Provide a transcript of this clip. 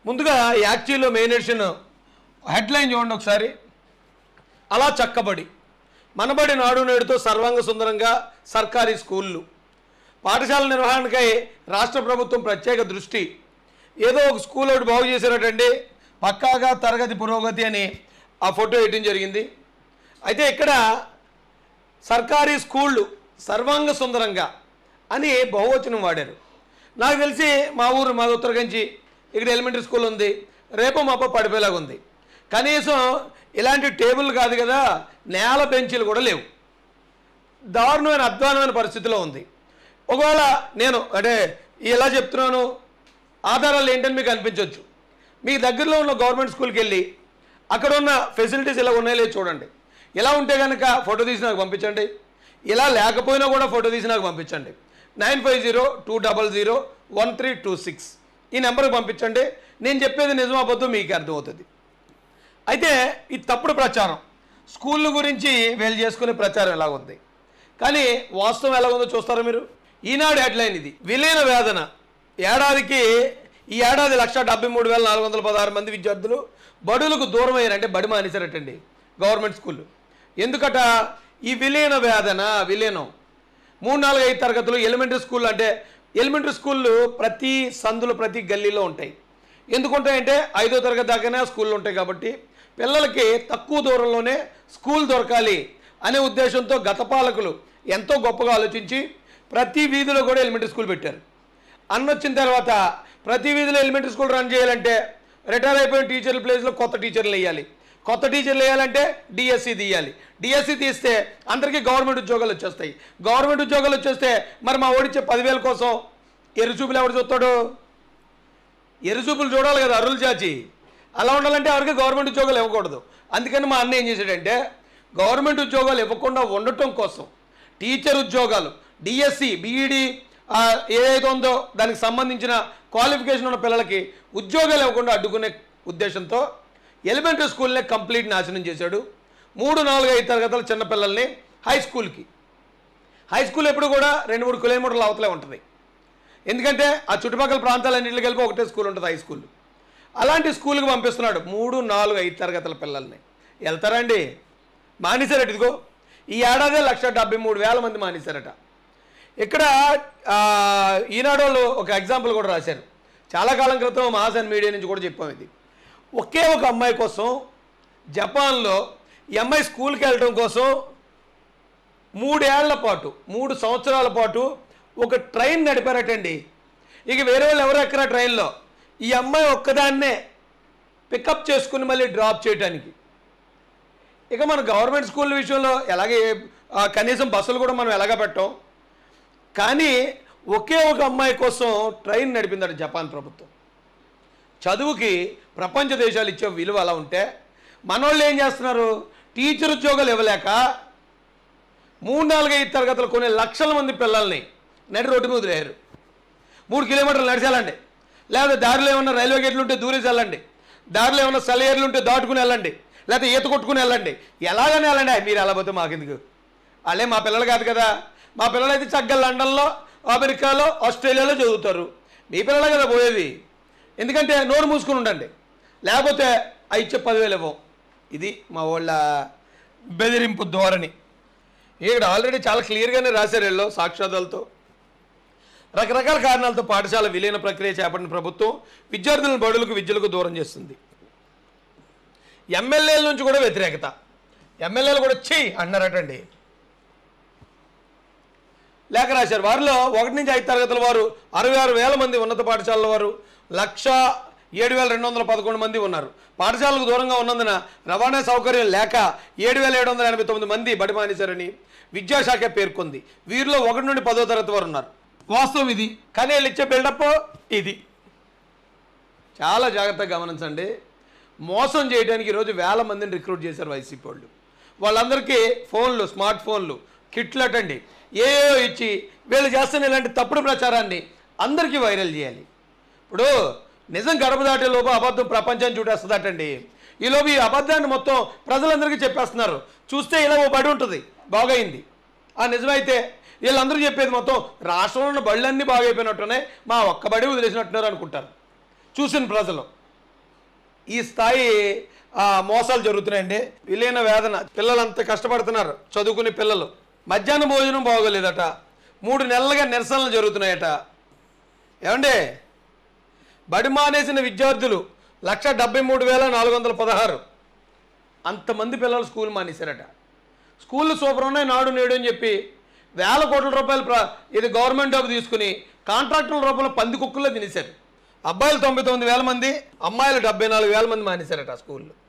ముందుగా యాక్చువల్లో main edition headline చూడండి ఒకసారి అలా చక్కబడి మనబడి నాడు నేడుతో సర్వాంగ సుందరంగా సర్కారీ స్కూళ్ళు పాఠశాల నిర్వహణకై రాష్ట్ర ప్రభుత్వం ప్రత్యేక దృష్టి ఏదో ఒక స్కూల్ ఒకటి బాగు చేసినట్టండి పక్కాగా తరగతి పురోగతి అని ఆ ఫోటో వేయడం జరిగింది అయితే ఇక్కడ సర్కారీ స్కూళ్ళు సర్వాంగ సుందరంగా అని బహువచనం వాడారు నాకు తెలిసి మా ఊరు మా ఉత్తరగంచి ఇక్కడ ఎలిమెంటరీ స్కూల్ ఉంది రేపు మాప పడిపోయేలాగా ఉంది కనీసం ఇలాంటి టేబుల్ కాదు కదా నేల బెంచీలు కూడా లేవు దారుణమైన అధ్వానమైన పరిస్థితిలో ఉంది ఒకవేళ నేను అంటే ఎలా చెప్తున్నాను ఆధారాలు ఏంటని మీకు అనిపించవచ్చు మీ దగ్గరలో ఉన్న గవర్నమెంట్ స్కూల్కి వెళ్ళి అక్కడ ఉన్న ఫెసిలిటీస్ ఇలా ఉన్నాయో లేదో చూడండి ఇలా ఉంటే కనుక ఫోటో తీసి నాకు పంపించండి ఇలా లేకపోయినా కూడా ఫోటో తీసి నాకు పంపించండి nine five zero two double zero one three two six ఈ నెంబర్కి పంపించండి నేను చెప్పేది నిజం అబద్ధం మీకు అర్థమవుతుంది అయితే ఈ తప్పుడు ప్రచారం స్కూళ్ళ గురించి వీళ్ళు చేసుకునే ప్రచారం ఎలా ఉంది కానీ వాస్తవం ఎలా ఉందో చూస్తారా మీరు ఈనాడు హెడ్లైన్ ఇది విలీన వేదన ఏడాదికి ఈ ఏడాది లక్ష డెబ్బై మూడు వేల నాలుగు వందల పదహారు మంది విద్యార్థులు బడులకు దూరం అయ్యారంటే బడి మానేశారటండి గవర్నమెంట్ స్కూల్ ఎందుకట ఈ విలీన వేదన విలీనం మూడు నాలుగు ఐదు తరగతులు ఎలిమెంటరీ స్కూల్ అంటే ఎలిమెంటరీ స్కూళ్ళు ప్రతి సందులు ప్రతి గల్లీలో ఉంటాయి ఎందుకు ఉంటాయంటే ఐదో తరగతి దాకానే స్కూళ్ళు ఉంటాయి కాబట్టి పిల్లలకి తక్కువ దూరంలోనే స్కూల్ దొరకాలి అనే ఉద్దేశంతో గత పాలకులు ఎంతో గొప్పగా ఆలోచించి ప్రతి వీధిలో కూడా ఎలిమెంటరీ స్కూల్ పెట్టారు అన్న వచ్చిన తర్వాత ప్రతి వీధిలో ఎలిమెంటరీ స్కూల్ రన్ చేయాలంటే రిటైర్ అయిపోయిన టీచర్ల ప్లేస్లో కొత్త టీచర్లు వేయాలి కొత్త టీచర్లు వేయాలంటే డిఎస్సి తీయాలి డిఎస్సి తీస్తే అందరికీ గవర్నమెంట్ ఉద్యోగాలు వచ్చేస్తాయి గవర్నమెంట్ ఉద్యోగాలు వచ్చేస్తే మరి మా ఓడిచ్చే పదివేల కోసం ఎరుచూపులు ఎవడు చూస్తాడు ఎరుచూపులు చూడాలి కదా అరులు చాచి అలా ఉండాలంటే ఎవరికి గవర్నమెంట్ ఉద్యోగాలు ఇవ్వకూడదు అందుకని మా అన్న ఏం చేశాడంటే గవర్నమెంట్ ఉద్యోగాలు ఇవ్వకుండా ఉండటం కోసం టీచర్ ఉద్యోగాలు డిఎస్సి బీఈడి ఏదైతే ఉందో దానికి సంబంధించిన క్వాలిఫికేషన్ ఉన్న పిల్లలకి ఉద్యోగాలు ఇవ్వకుండా అడ్డుకునే ఉద్దేశంతో ఎలిమెంటరీ స్కూల్నే కంప్లీట్ నాశనం చేశాడు మూడు నాలుగు ఐదు తరగతుల చిన్నపిల్లల్ని హై స్కూల్కి హై స్కూల్ ఎప్పుడు కూడా రెండు మూడు కిలోమీటర్ల అవతలే ఉంటుంది ఎందుకంటే ఆ చుట్టుపక్కల ప్రాంతాలన్నింటికి కలిపి ఒకటే స్కూల్ ఉంటుంది హై స్కూల్ అలాంటి స్కూల్కి పంపిస్తున్నాడు మూడు నాలుగు ఐదు తరగతుల పిల్లల్ని వెళ్తారండి మానేశారట ఇదిగో ఈ ఏడాదే లక్ష డెబ్బై మూడు వేల మంది మానేశారట ఇక్కడ ఆ, ఈనాడు వాళ్ళు ఒక ఎగ్జాంపుల్ కూడా రాశారు చాలా కాలం క్రితం మహాసన్ మీడియా నుంచి కూడా చెప్పాం ఇది ఒకే ఒక అమ్మాయి కోసం జపాన్లో ఈ అమ్మాయి స్కూల్కి వెళ్ళడం కోసం మూడేళ్ల పాటు మూడు సంవత్సరాల పాటు ఒక ట్రైన్ నడిపారటండి ఇక వేరే వాళ్ళు ఎవరు ఎక్కరా ట్రైన్లో ఈ అమ్మాయి ఒక్కదాన్నే పికప్ చేసుకుని మళ్ళీ డ్రాప్ చేయడానికి ఇక మన గవర్నమెంట్ స్కూల్ విషయంలో ఎలాగే ఆ, కనీసం బస్సులు కూడా మనం ఎలాగ పెట్టాం కానీ ఒకే ఒక అమ్మాయి కోసం ట్రైన్ నడిపిందట జపాన్ ప్రభుత్వం చదువుకి ప్రపంచ దేశాలు ఇచ్చే విలువ అలా ఉంటే మనోళ్ళు ఏం చేస్తున్నారు టీచర్ ఉద్యోగాలు ఇవ్వలేక మూడు నాలుగు ఐదు తరగతులు కొన్ని లక్షల మంది పిల్లల్ని నడి రోడ్డు మీద వదిలేరు మూడు కిలోమీటర్లు నడిచి వెళ్ళండి లేదా దారిలో ఏమన్నా రైల్వే గేట్లు ఉంటే దూరేసి వెళ్ళండి దారిలో ఏమన్నా సెలయేర్లు ఉంటే దాటుకుని వెళ్ళండి లేకపోతే ఈత కొట్టుకుని వెళ్ళండి ఎలాగనే వెళ్ళండి మీరు ఎలా పోతే మాకెందుకు వాళ్ళే మా పిల్లలు కాదు కదా మా పిల్లలు అయితే చక్కగా లండన్లో అమెరికాలో ఆస్ట్రేలియాలో చదువుతారు మీ పిల్లలే కదా పోయేది ఎందుకంటే నోరు మూసుకుని ఉండండి లేకపోతే ఆ ఇచ్చే పదివేలు ఇవ్వం ఇది మా వాళ్ళ బెదిరింపు ధోరణి ఇక్కడ ఆల్రెడీ చాలా క్లియర్గానే రాశారు వీళ్ళు సాక్ష్యాధాలతో రకరకాల కారణాలతో పాఠశాల విలీన ప్రక్రియ చేపట్టిన ప్రభుత్వం విద్యార్థులను బడులకు విద్యలకు దూరం చేస్తుంది ఎమ్మెల్యేల నుంచి కూడా వ్యతిరేకత ఎమ్మెల్యేలు కూడా చెయ్యి అన్నారటండి లేఖ రాశారు వారిలో ఒకటి నుంచి ఐదు తరగతుల వారు అరవై ఆరు వేల మంది ఉన్నత పాఠశాలల వారు లక్ష ఏడు వేల రెండు వందల పదకొండు మంది ఉన్నారు పాఠశాలకు దూరంగా ఉన్నందున రవాణా సౌకర్యం లేక ఏడు వేల ఏడు వందల ఎనభై తొమ్మిది మంది బడి మానేశారని విద్యాశాఖ పేర్కొంది వీరిలో ఒకటి నుండి పదో తరగతి వారు ఉన్నారు వాస్తవం ఇది కానీ వీళ్ళు ఇచ్చే బిల్డప్ ఇది చాలా జాగ్రత్తగా గమనించండి మోసం చేయడానికి ఈరోజు వేల మందిని రిక్రూట్ చేశారు వైసీపీ వాళ్ళు వాళ్ళందరికీ ఫోన్లు స్మార్ట్ ఫోన్లు కిట్లు అటండి ఏయో ఇచ్చి వీళ్ళు చేస్తున్న ఇలాంటి తప్పుడు ప్రచారాన్ని అందరికీ వైరల్ చేయాలి ఇప్పుడు నిజం గడప దాటే లోపు అబద్ధం ప్రపంచాన్ని చూడేస్తుందటండి ఈ లోపు ఈ అబద్ధాన్ని మొత్తం ప్రజలందరికీ చెప్పేస్తున్నారు చూస్తే ఇలా ఓ బడి ఉంటుంది బాగైంది ఆ నిజమైతే వీళ్ళందరూ చెప్పేది మొత్తం రాష్ట్రంలో ఉన్న బళ్ళన్నీ బాగైపోయినట్టునే మా ఒక్క బడి వదిలేసినట్టున్నారు అనుకుంటారు చూసిన ప్రజలు ఈ స్థాయి ఆ, మోసాలు జరుగుతున్నాయండి విలీన వేదన పిల్లలు అంత కష్టపడుతున్నారు చదువుకునే పిల్లలు మధ్యాహ్న భోజనం బాగోలేదట మూడు నెలలుగా నిరసనలు జరుగుతున్నాయట ఏమండి బడి మానేసిన విద్యార్థులు లక్ష డెబ్బై మూడు వేల నాలుగు వందల పదహారు అంతమంది పిల్లలు స్కూల్ మానేశారట స్కూళ్ళు సూపర్ ఉన్నాయి నాడు నేడు అని చెప్పి వేల కోట్ల రూపాయలు ప్ర ఇది గవర్నమెంట్ డబ్బు తీసుకుని కాంట్రాక్టుల రూపంలో పంది కుక్కల్లో తినేశారు అబ్బాయిలు తొంభై తొమ్మిది వేల మంది అమ్మాయిలు డెబ్బై నాలుగు వేల మంది మానేశారట ఆ స్కూల్లో